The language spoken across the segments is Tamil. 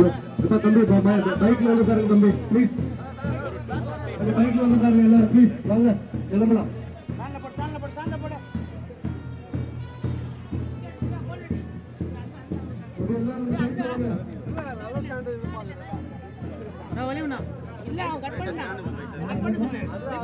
இப்ப தம்பி பைக்ல வந்து பாருங்க தம்பி ப்ளீஸ் பைக்ல வந்து பாருங்க எல்லாரும் ப்ளீஸ் வாங்க கிளம்பலாம் ஒரு எல்லாரும் bike ல வாங்க. இல்ல அவன் கட் பண்ணான் கட் பண்ணு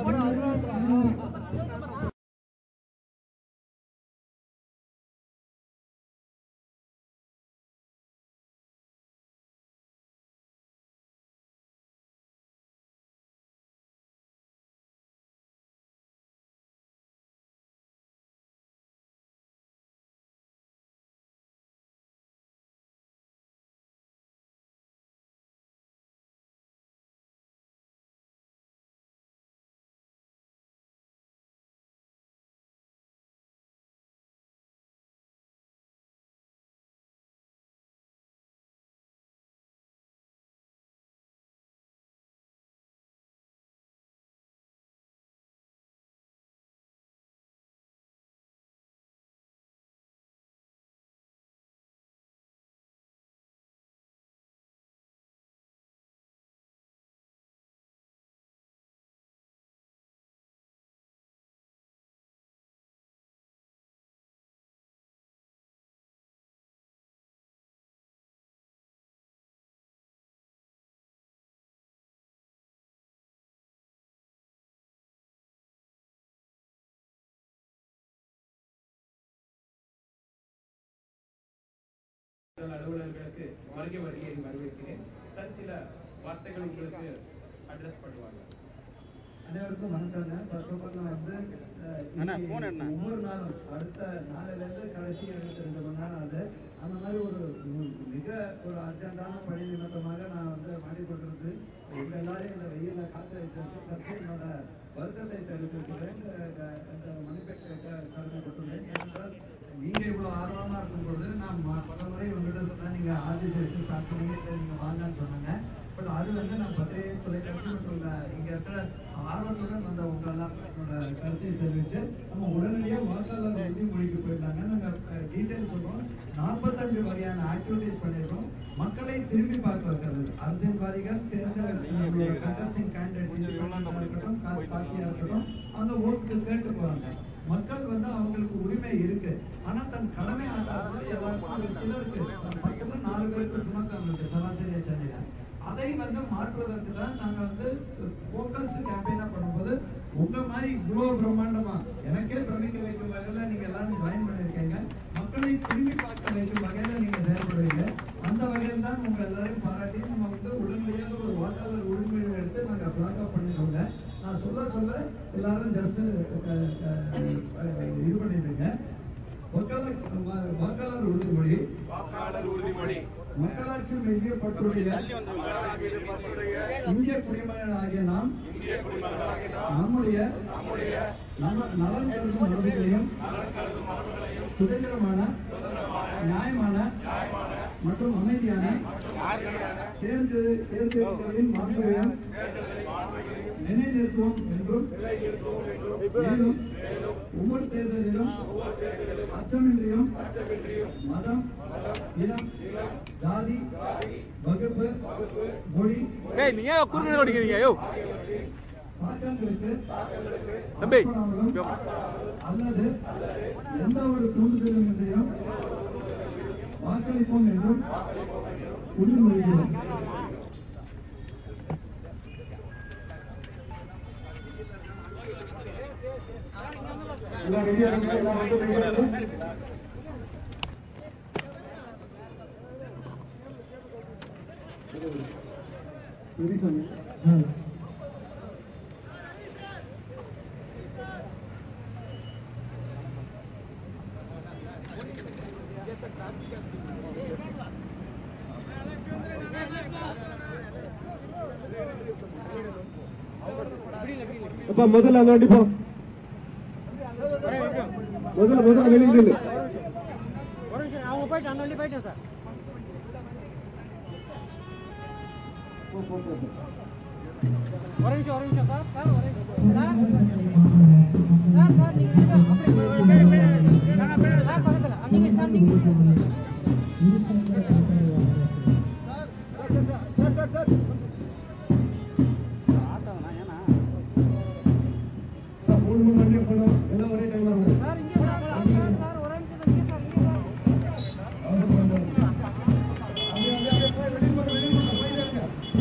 அலுவலர்களுக்கு வருகை வருகையை வரவேற்கிறேன் சார் சில வார்த்தைகள் உங்களுக்கு அட்ரஸ் பண்ணுவாங்க அனைவருக்கும் வணக்கங்க ஃபர்ஸ்ட் ஆஃப் ஆல் நான் வந்து அஹ், இன்னைக்கு ஒவ்வொரு நாளும் அடுத்த நாளையில இருந்து கடைசி இருபத்தி ரெண்டு மணி நேரம் அது அந்த மாதிரி ஒரு மி- மிக ஒரு அர்ஜென்டான பணி நிமித்தமாக நான் வந்து மாடிக்கொண்டிருந்து உங்க எல்லாரையும் இந்த வெயில காத்து வைத்திருக்கு ஃபர்ஸ்ட் என்னோட வருத்தத்தை தெரிவித்திருக்கிறேன் அஹ், இந்த மணிப்பேட்டை கடமைப்பட்டுள்ளேன் ஏனென்றால் நீங்க இவ்வளவு ஆர்வமா இருக்கும் பொழுது நான் ம- பல முறை உங்ககிட்ட சொன்னேன் நீங்க ஆர்டிஸ்ட் ஸ்டார்ட் பண்ணி நீங்க வாங்கன்னு சொன்னாங்க பட் அது வந்து நான் பத்திரிகை தொலைக்காட்சி மற்றும் இந்த இங்க இருக்கிற ஆர்வத்துடன் வந்த உங்க எல்லாரோட கருத்தை தெரிவிச்சு நம்ம உடனடியா வாக்காளர் உறுதிமொழிக்கு போயிட்டாங்க நாங்க டீடைல் சொல்றோம் நாற்பத்தஞ்சு வகையான ஆக்டிவிட்டிஸ் பண்ணிருக்கோம் மக்களை திரும்பி பார்க்க வைக்கிறது அரசியல்வாதிகள் தேர்தல் கண்டஸ்டிங் இருக்கட்டும் பார்ட்டியா இருக்கட்டும் அந்த ஓட்டு கேட்டு போறாங்க மக்கள் வந்து அவங்களுக்கு உரிமை இருக்கு ஆனா தன் கடமை ஆற்றுறது எல்லாருக்கும் ஒரு சிலருக்கு பக்கத்துல நாலு பேருக்கு சுமக்கம் இருக்கு சராசரியா சென்னையில அதை வந்து மாற்றுவதற்கு தான் நாங்க வந்து போக்கஸ்ட் கேம்பெயினா பண்ணும்போது உங்க மாதிரி இவ்வளவு பிரம்மாண்டமா எனக்கே பிரமிக்க வைக்கும் வகையில நீங்க எல்லாரும் ஜாயின் பண்ணிருக்கீங்க மக்களை திரும்பி பார்க்க வைக்கும் வகையில நீங்க செயல்படுவீங்க அந்த வகையில் தான் உங்க எல்லாரையும் பாராட்டி நம்ம வந்து உடனடியாக ஒரு வாக்காளர் உறுதிமொழி எடுத்து நாங்க பிளாக் பண்ணிக்கோங்க நான் சொல்ல சொல்ல எல்லாரும் ஜஸ்ட் இது பண்ணிடுங்க வாக்காளர் வாக்காளர் உறுதிமொழி வாக்காளர் உறுதிமொழி மக்களாட்சி மையப்பட்டுடைய இந்திய குடிமகனாகிய நாம் நம்முடைய நல- நலன் கருதும் மரபுகளையும் சுதந்திரமான நியாயமான மற்றும் அமைதியான தேர்தல் தேர்தல்களின் மாண்புகளையும் நிலைநிறுத்துவோம் என்றும் மேலும் ஒவ்வொரு தேர்தலிலும் அச்சமின்றியும் மதம் இனம் ஜாதி வகுப்பு மொழி ஏய் நீங்க ஏன் குறுக்கு ஓடிக்கிறீங்க யோ தாக்கங்களுக்கு தம்பி ஆட்படாமலும் அல்லது எந்த ஒரு தூண்டுதலும் இன்றியும் வாக்களிப்போம் என்றும் உறுதிமொழிகிறோம் எல்லாம் ரெடியா இருங்க எல்லாம் வந்து ரெடியா இருங்க சரி சாமி ஆ அப்பா முதல்ல அந்த வண்டி போ முதல்ல முதல்ல வெளியே நில்லு ஒரு நிமிஷம் அவங்க போயிட்டு அந்த வழி போயிட்டேன் சார் போ, போ, போ, போ. ஒரு நிமிஷம் ஒரு நிமிஷம் சார் சார் ஒரு நிமிஷம் சார் சார் சார் நீங்க இருங்க. அப்படியே பின்னாடி, பின்னாடி. சார் பக்கத்துல நீங்க சார் நீங்க மூணு மூணு வண்டி போகணும் எல்லாம் ஒரே டைம்ல வரும் சார் இங்கே சார் சார் சார் சார் ஒரு நிமிஷம் இங்கே சார் இங்கே சார் அவசரம் வேண்டாம். அப்படியே, அப்படியே, அப்படியே போய் வெளியே போங்க, வெளியே போங்க, போயிட்டே இருங்க.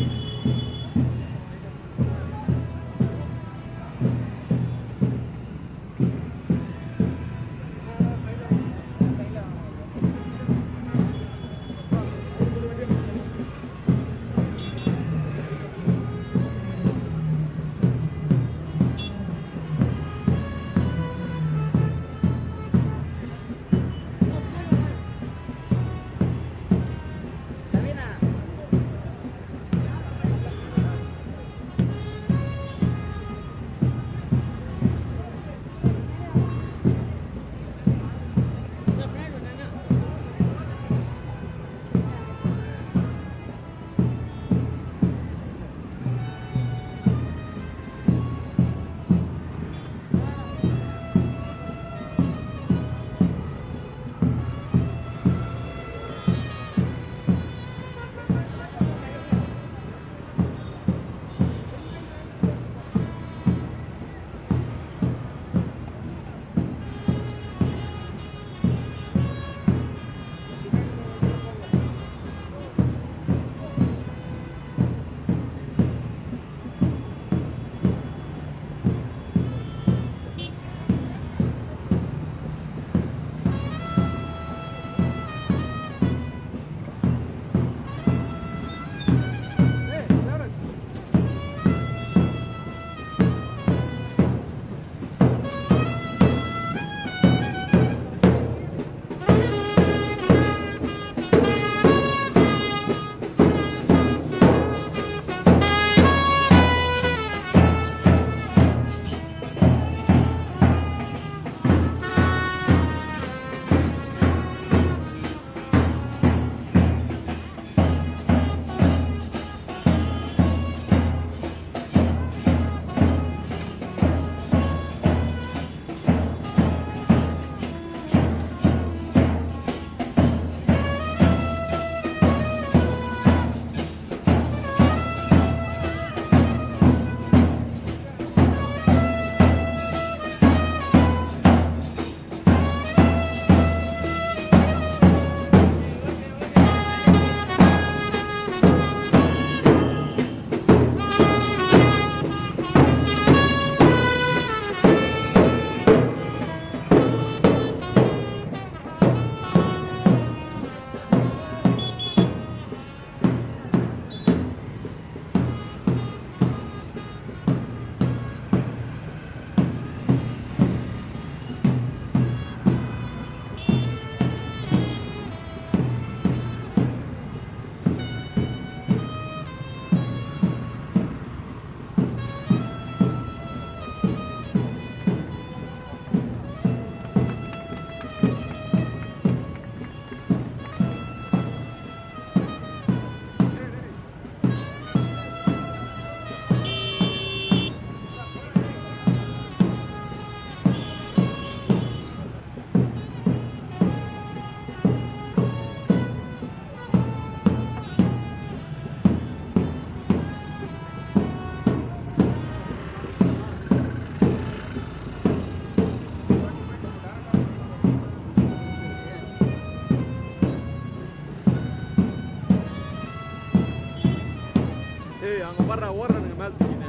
ஏய் அங்க பாடுறா ஓடுறானுங்க மேல தூக்கின்னு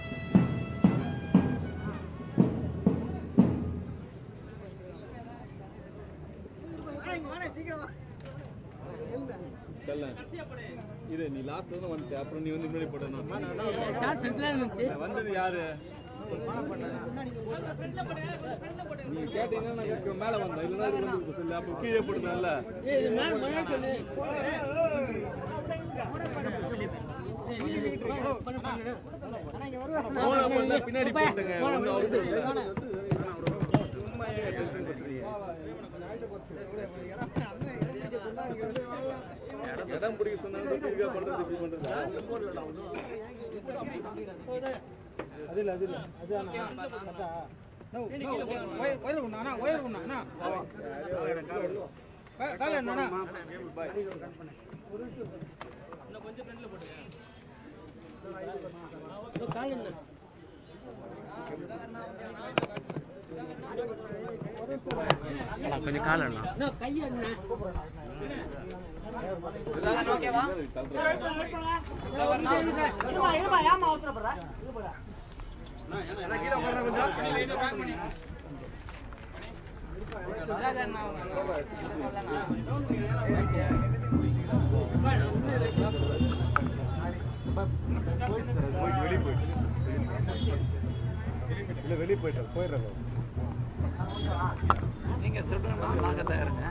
தெரியல. இது நீ லாஸ்ட் வந்து வந்துட்ட அப்புறம் நீ வந்து முன்னாடி போட்டணும் சார் செட்டில் இருந்துச்சு வந்தது யாரு நீ கேட்டீங்கன்னா நான் கேட்க மேல வந்தேன் இல்லைன்னா இது வந்து சொல்லு அப்ப கீழே போட்டுனால ஏய் இது மேல மழை சொல்லு போன பண்ண பின்னாடி போட்டுங்க ஒண்ணும் அவசரம் இல்லை. சும்மா ஏன் tension பண்றீங்க? இடம் பிடிக்க சொன்னாங்க சொல்லிட்டு பண்றது இப்படி பண்றதா கால கொஞ்சம் கால் அண்ணா போயிட்டு வெளியே போயிட்டு இல்லை வெளியே போயிட்டார் போயிடுறாங்க நீங்க சொல்றது நாங்க தான் இருங்க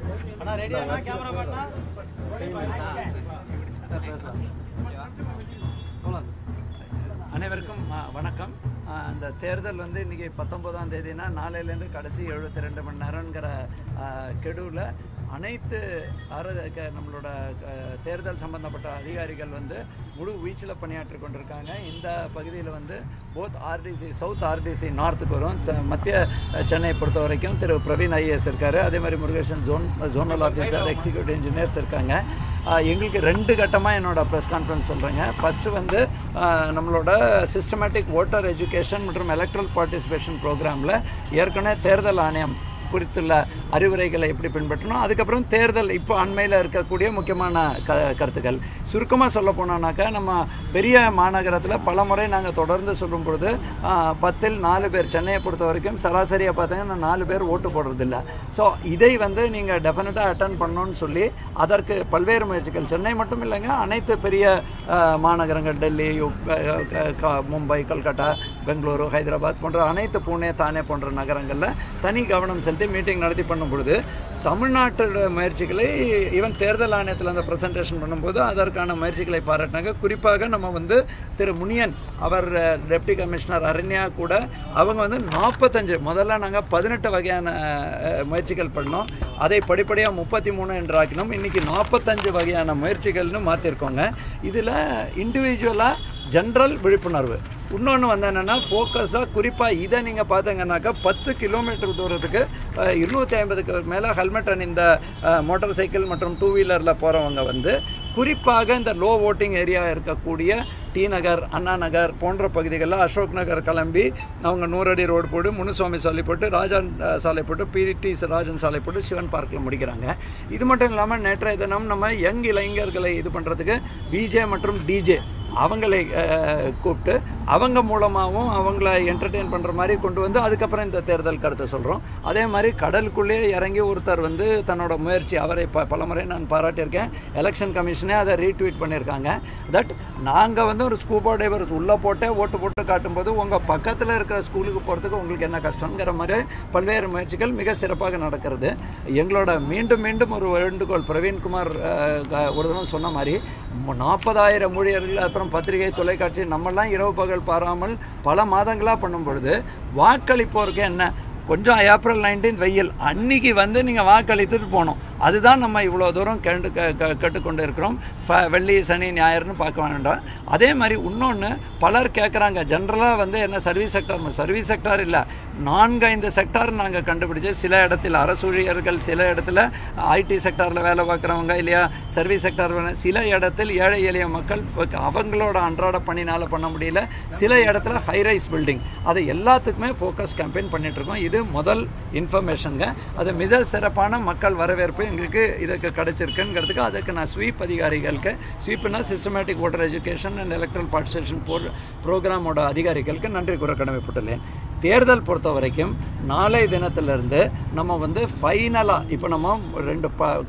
அனைவருக்கும் ஆ, வணக்கம் ஆ, அந்த தேர்தல் வந்து இன்னைக்கு பத்தொன்பதாம் தேதினா நாளையிலேருந்து கடைசி எழுபத்தி ரெண்டு மணி நேரங்கிற கெடுவில் அனைத்து அர க- நம்மளோட க- தேர்தல் சம்பந்தப்பட்ட அதிகாரிகள் வந்து முழு வீச்சில் பணியாற்றி கொண்டிருக்காங்க இந்த பகுதியில் வந்து போத் ஆர்டிசி சவுத் ஆர்டிசி நார்த்துக்கு வரும் ச- மத்திய அஹ், சென்னை பொறுத்த வரைக்கும் திரு பிரவீன் ஐஏஎஸ் இருக்காரு அதே மாதிரி Murugesan zone zonal officer executive engineers இருக்காங்க ஆஹ், எங்களுக்கு ரெண்டு கட்டமாக என்னோட ப்ரெஸ் கான்ஃபரன்ஸ் சொல்கிறேங்க ஃபஸ்ட்டு வந்து ஆஹ், நம்மளோட சிஸ்டமேட்டிக் ஓட்டர் எஜுகேஷன் மற்றும் எலக்ட்ரல் பார்ட்டிசிபேஷன் ப்ரோக்ராமில் ஏற்கனவே தேர்தல் ஆணையம் குறித்துள்ள அறிவுரைகளை எப்படி பின்பற்றணும் அதுக்கப்புறம் தேர்தல் இப்போ அண்மையில் இருக்கக்கூடிய முக்கியமான க கருத்துக்கள் சுருக்கமாக சொல்ல போனோம்னாக்கா நம்ம பெரிய மாநகரத்தில் பல முறை நாங்கள் தொடர்ந்து சொல்லும் பொழுது ஆ, பத்தில் நாலு பேர் சென்னையை பொறுத்த வரைக்கும் சராசரியாக பார்த்தீங்கன்னா நாலு பேர் ஓட்டு போடுறதில்ல ஸோ இதை வந்து நீங்கள் டெஃபினட்டாக அட்டன் பண்ணணும்னு சொல்லி அதற்கு பல்வேறு முயற்சிகள் சென்னை மட்டும் இல்லைங்க அனைத்து பெரிய ஆ, மாநகரங்கள் டெல்லி யு- அ, க- க- மும்பை கல்கட்டா பெங்களூரு ஹைதராபாத் போன்ற அனைத்து பூனே தானே போன்ற நகரங்களில் தனி கவனம் செலுத்தி மீட்டிங் நடத்தி பண்ணும் பொழுது தமிழ்நாட்டோட முயற்சிகளை ஈவன் தேர்தல் ஆணையத்தில் அந்த ப்ரெசன்டேஷன் பண்ணும்போது அதற்கான முயற்சிகளை பாராட்டினாங்க குறிப்பாக நம்ம வந்து திரு முனியன் அவர் டெப்டி கமிஷனர் அரண்யா கூட அவங்க வந்து நாற்பத்தஞ்சு முதல்ல நாங்கள் பதினெட்டு வகையான அஹ், முயற்சிகள் பண்ணோம் அதை படிப்படியாக முப்பத்தி மூணு என்று ஆக்கினோம் இன்னைக்கு நாற்பத்தஞ்சு வகையான முயற்சிகள்னு மாற்றிருக்கோங்க இதில் இண்டிவிஜுவலாக ஜென்ரல் விழிப்புணர்வு இன்னொன்று வந்து என்னென்னா ஃபோக்கஸ்டாக குறிப்பாக இதை நீங்கள் பார்த்தீங்கன்னாக்கா பத்து கிலோமீட்டர் தூரத்துக்கு அஹ், இருநூத்தி ஐம்பதுக்கு மேலே ஹெல்மெட் அணிந்த மோட்டார் சைக்கிள் மற்றும் டூ வீலரில் போகிறவங்க வந்து குறிப்பாக இந்த லோ ஓட்டிங் ஏரியா இருக்கக்கூடிய டி நகர் அண்ணா நகர் போன்ற பகுதிகளில் அசோக் நகர் கிளம்பி அவங்க நூறடி ரோடு போட்டு முனுசுவாமி சாலை போட்டு ராஜான் அஹ், சாலை போட்டு பிடி ராஜன் சாலை போட்டு சிவன் பார்க்கில் முடிக்கிறாங்க இது மட்டும் இல்லாமல் நேற்றைய தினம் நம்ம யங் இளைஞர்களை இது பண்ணுறதுக்கு பிஜே மற்றும் டிஜே அவங்களை அஹ், கூப்பிட்டு அவங்க மூலமாகவும் அவங்கள என்டர்டெயின் பண்ணுற மாதிரி கொண்டு வந்து அதுக்கப்புறம் இந்த தேர்தல் கருத்தை சொல்கிறோம் அதே மாதிரி கடலுக்குள்ளே இறங்கி ஒருத்தர் வந்து தன்னோட முயற்சி அவரை ப பலமுறை நான் பாராட்டியிருக்கேன் எலெக்ஷன் கமிஷனே அதை ரீட்வீட் பண்ணியிருக்காங்க தட் நாங்கள் வந்து ஒரு ஸ்கூபா டைவர் உள்ளே போட்டே ஓட்டு போட்டு காட்டும்போது உங்கள் பக்கத்தில் இருக்கிற ஸ்கூலுக்கு போகிறதுக்கு உங்களுக்கு என்ன கஷ்டங்கிற மாதிரி பல்வேறு முயற்சிகள் மிக சிறப்பாக நடக்கிறது எங்களோட மீண்டும் மீண்டும் ஒரு வேண்டுகோள் பிரவீன்குமார் அஹ், க- ஒரு தடவை சொன்ன மாதிரி நாற்பதாயிரம் ஊழியர்கள் அப்புறம் பத்திரிகை தொலைக்காட்சி நம்மெல்லாம் இரவு பகல் பாராமல் பல மாதங்களாக பண்ணும் பொழுது வாக்களிப்போருக்கு என்ன கொஞ்சம் ஏப்ரல் நைன்டீன் வெயில் அன்னைக்கு வந்து நீங்கள் வாக்களித்துட்டு போகணும் அதுதான் நம்ம இவ்வளோ தூரம் கேட்டு க க- கேட்டுக்கொண்டு இருக்கிறோம் ஃப- வெள்ளி சனி ஞாயிறுன்னு பார்க்க வேண்டாம் அதே மாதிரி இன்னொன்று பலர் கேட்குறாங்க ஜென்ரலாக வந்து என்ன சர்வீஸ் செக்டார் சர்வீஸ் செக்டார் இல்லை நான்கு ஐந்து செக்டார் நாங்கள் கண்டுபிடிச்சு சில இடத்துல அரசு ஊழியர்கள் சில இடத்துல ஐடி செக்டாரில் வேலை பார்க்குறவங்க இல்லையா சர்வீஸ் செக்டார் சில இடத்தில் ஏழை எளிய மக்கள் அவங்களோட அன்றாட பணினால பண்ண முடியல சில இடத்துல ஹைரைஸ் பில்டிங் அது எல்லாத்துக்குமே ஃபோக்கஸ் கேம்பெயின் பண்ணிட்டு இருக்கோம் இது முதல் இன்ஃபர்மேஷனுங்க அது மிக சிறப்பான மக்கள் வரவேற்பு எங்களுக்கு இதுக்கு கிடைச்சிருக்குங்கிறதுக்கு அதுக்கு நான் ஸ்வீப் அதிகாரிகளுக்கு ஸ்வீப்னா systematic voter education and electoral participation for ப்ரோக்ராமோட அதிகாரிகளுக்கு நன்றி கூற கடமைப்பட்டுள்ளேன் தேர்தல் பொறுத்த வரைக்கும் நாளை தினத்திலிருந்து நம்ம வந்து ஃபைனலாக இப்போ நம்ம ரெண்டு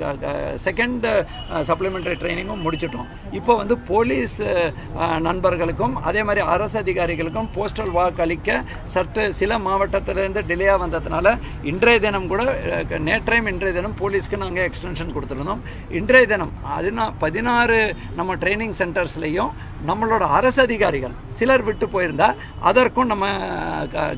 செகண்ட் சப்ளிமெண்ட்ரி ட்ரைனிங்கும் முடிச்சிட்டோம் இப்போ வந்து போலீஸ் அஹ், நண்பர்களுக்கும் அதே மாதிரி அரசு அதிகாரிகளுக்கும் போஸ்டல் வாக்களிக்க சற்று சில மாவட்டத்திலேருந்து டிலேயாக வந்ததுனால இன்றைய தினம் கூட அஹ், நேற்றையும் இன்றைய தினம் போலீஸ்க்கு நாங்கள் எக்ஸ்டென்ஷன் கொடுத்துருந்தோம் இன்றைய தினம் அதினா பதினாறு நம்ம ட்ரைனிங் சென்டர்ஸ்லையும் நம்மளோட அரசு அதிகாரிகள் சிலர் விட்டு போயிருந்தா அதற்கும் நம்ம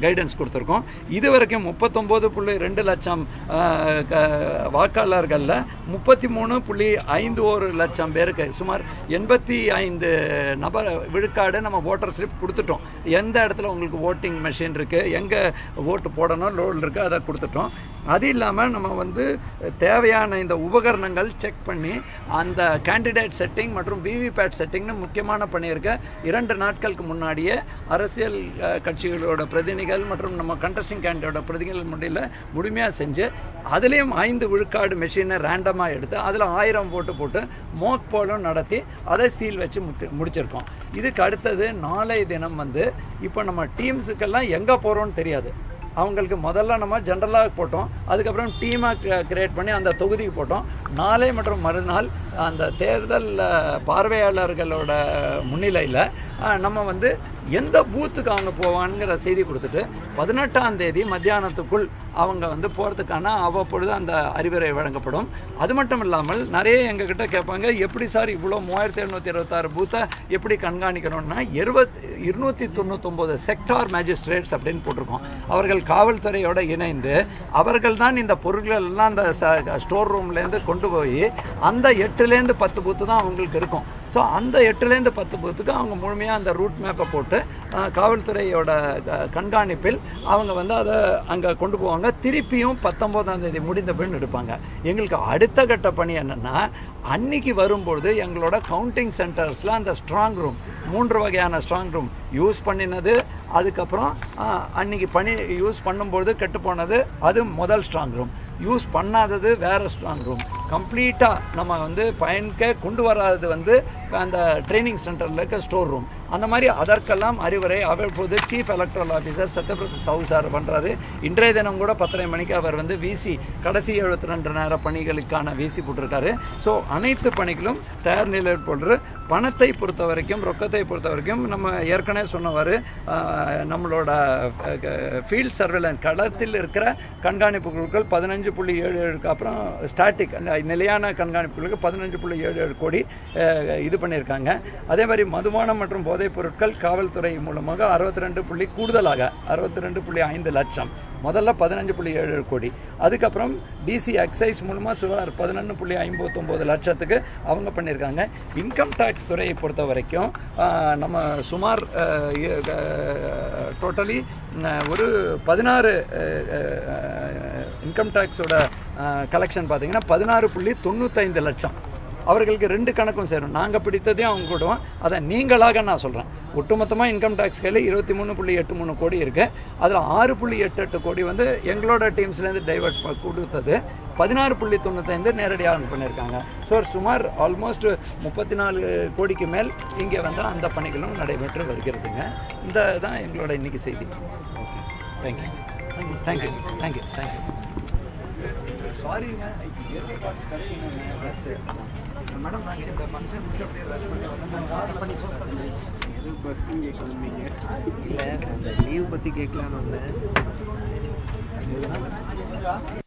கைடன்ஸ் கொடுத்துருக்கோம் இது வரைக்கும் முப்பத்தொம்போது புள்ளி ரெண்டு லட்சம் அஹ், க- வாக்காளர்களில் முப்பத்தி மூணு புள்ளி ஐந்து ஒரு லட்சம் பேருக்கு சுமார் எண்பத்தி ஐந்து நபர் விழுக்காடு நம்ம ஓட்டர் ஸ்லிப் கொடுத்துட்டோம் எந்த இடத்துல உங்களுக்கு ஓட்டிங் மெஷின் இருக்குது எங்கே ஓட்டு போடணும் லோல் இருக்குது அதை கொடுத்துட்டோம் அது இல்லாமல் நம்ம வந்து தேவையான இந்த உபகரணங்கள் செக் பண்ணி அந்த கேண்டிடேட் செட்டிங் மற்றும் விவிபேட் செட்டிங்னு முக்கியமான பண்ணியிருக்க இரண்டு நாட்களுக்கு முன்னாடியே அரசியல் அஹ், கட்சிகளோட பிரதிநிதிகள் மற்றும் நம்ம கண்டஸ்டிங் கேண்டிடேட்டோட பிரதிநிதிகள் முடியல முழுமையாக செஞ்சு அதுலேயும் ஐந்து விழுக்காடு மெஷினை ரேண்டமாக எடுத்து அதில் ஆயிரம் போட்டு போட்டு மோக் போலும் நடத்தி அதை சீல் வச்சு முடி முடிச்சிருக்கோம் இதுக்கு அடுத்தது நாளைய தினம் வந்து இப்போ நம்ம டீம்ஸுக்கெல்லாம் எங்கே போகிறோம்னு தெரியாது அவங்களுக்கு முதல்ல நம்ம ஜென்ரலாக போட்டோம் அதுக்கப்புறம் டீமாக கிரியேட் பண்ணி அந்த தொகுதிக்கு போட்டோம் நாளை மற்றும் மறுநாள் அந்த தேர்தல் அஹ், பார்வையாளர்களோட முன்னிலையில் நம்ம வந்து எந்த பூத்துக்கு அவங்க போவாங்கிற செய்தி கொடுத்துட்டு பதினெட்டாம் தேதி மத்தியானத்துக்குள் அவங்க வந்து போகிறதுக்கான அவ்வப்பொழுது அந்த அறிவுரை வழங்கப்படும் அது மட்டும் இல்லாமல் நிறைய எங்ககிட்ட கேட்பாங்க எப்படி சார் இவ்வளோ மூவாயிரத்தி எழுநூற்றி இருபத்தாறு பூத்தை எப்படி கண்காணிக்கணும்னா இருபத் இருநூற்றி தொண்ணூத்தொம்பது செக்டார் மேஜிஸ்ட்ரேட்ஸ் அப்படின்னு போட்டிருக்கோம் அவர்கள் காவல்துறையோட இணைந்து அவர்கள் தான் இந்த பொருட்கள் எல்லாம் அந்த ஸ்டோர் ரூம்லேருந்து கொண்டு போய் அந்த எட்டுலேருந்து பத்து பூத்து தான் அவங்களுக்கு இருக்கும் ஸோ அந்த எட்டுலேருந்து பத்து பூத்துக்கு அவங்க முழுமையாக அந்த ரூட் மேப்பை போட்டு அஹ், காவல்துறையோட அஹ், கண்காணிப்பில் அவங்க வந்து அதை அங்கே கொண்டு போவாங்க திருப்பியும் பத்தொம்போதாம் தேதி முடிந்த பின் எடுப்பாங்க எங்களுக்கு அடுத்த கட்ட பணி என்னென்னா அன்னைக்கு வரும்பொழுது எங்களோட கவுண்டிங் சென்டர்ஸில் அந்த ஸ்ட்ராங் ரூம் மூன்று வகையான ஸ்ட்ராங் ரூம் யூஸ் பண்ணினது அதுக்கப்புறம் அஹ், அன்னைக்கு பணி யூஸ் பண்ணும்பொழுது கெட்டு போனது அது முதல் ஸ்ட்ராங் ரூம் யூஸ் பண்ணாதது வேறு ஸ்ட்ராங் ரூம் கம்ப்ளீட்டாக நம்ம வந்து பயன்க கொண்டு வராதது வந்து அந்த ட்ரைனிங் சென்டரில் இருக்க ஸ்டோர் ரூம் அந்த மாதிரி அதற்கெல்லாம் அறிவுரை அவ்வப்போது chief electoral officer Satyabrata Sahoo sir பண்ணுறாரு இன்றைய தினம் கூட பத்தரை மணிக்கு அவர் வந்து விசி கடைசி எழுபத்தி ரெண்டு நேர பணிகளுக்கான விசி போட்டிருக்காரு ஸோ அனைத்து பணிகளும் தயார் நிலையில் போடுற பணத்தை பொறுத்த வரைக்கும் ரொக்கத்தை பொறுத்த வரைக்கும் நம்ம ஏற்கனவே சொன்னவாறு ஆஹ், நம்மளோட ஃபீல்ட் சர்வேலன்ஸ் களத்தில் இருக்கிற கண்காணிப்பு குழுக்கள் பதினஞ்சு புள்ளி ஏழு ஏழுக்கு அப்புறம் ஸ்டாட்டிக் நிலையான கண்காணிப்பு குழுக்கள் பதினஞ்சு புள்ளி ஏழு ஏழு கோடி ஆஹ், இது பண்ணியிருக்காங்க அதே மாதிரி மதுபானம் மற்றும் போதைப் பொருட்கள் காவல்துறை மூலமாக அறுபத்தி ரெண்டு புள்ளி கூடுதலாக அறுபத்தி ரெண்டு புள்ளி ஐந்து லட்சம் முதல்ல பதினஞ்சு புள்ளி ஏழு கோடி அதுக்கப்புறம் டிசி எக்ஸைஸ் மூலமாக சுமார் பதினொன்று புள்ளி ஐம்பத்தொம்போது லட்சத்துக்கு அவங்க பண்ணியிருக்காங்க இன்கம் டேக்ஸ் துறையை பொறுத்த வரைக்கும் ஆஹ், நம்ம சுமார் டோட்டலி ஒரு பதினாறு இன்கம் டேக்ஸோட கலெக்ஷன் பார்த்தீங்கன்னா பதினாறு புள்ளி தொண்ணூத்தைந்து லட்சம் அவர்களுக்கு ரெண்டு கணக்கும் சேரும் நாங்கள் பிடித்ததையும் அவங்க கூடுவோம் அதை நீங்களாக நான் சொல்கிறேன் ஒட்டுமொத்தமாக இன்கம் டேக்ஸ் கையில் இருபத்தி மூணு புள்ளி எட்டு மூணு கோடி இருக்குது அதில் ஆறு புள்ளி எட்டு எட்டு கோடி வந்து எங்களோட டீம்ஸ்லேருந்து டைவர்ட் கொடுத்தது பதினாறு புள்ளி தொண்ணூத்தைந்து நேரடியாக பண்ணியிருக்காங்க ஸோ சுமார் ஆல்மோஸ்ட் முப்பத்தி நாலு கோடிக்கு மேல் இங்கே வந்து அந்த பணிகளும் நடைபெற்று வருகிறதுங்க இந்த தான் எங்களோட இன்னைக்கு செய்தி தேங்க்யூ தேங்க்யூ தேங்க்யூ தேங்க்யூ சாரிங்க மேடம் நாங்கள் இந்த ஃபங்க்ஷன் முடிச்சு அப்படியே ரஷ் பண்ணி வந்தோம் பண்ணி சோஸ் பண்ணி பஸ் இங்கே கிளம்பிங்க இல்லை அந்த லீவ் பற்றி கேட்கலான்னு வந்தேன்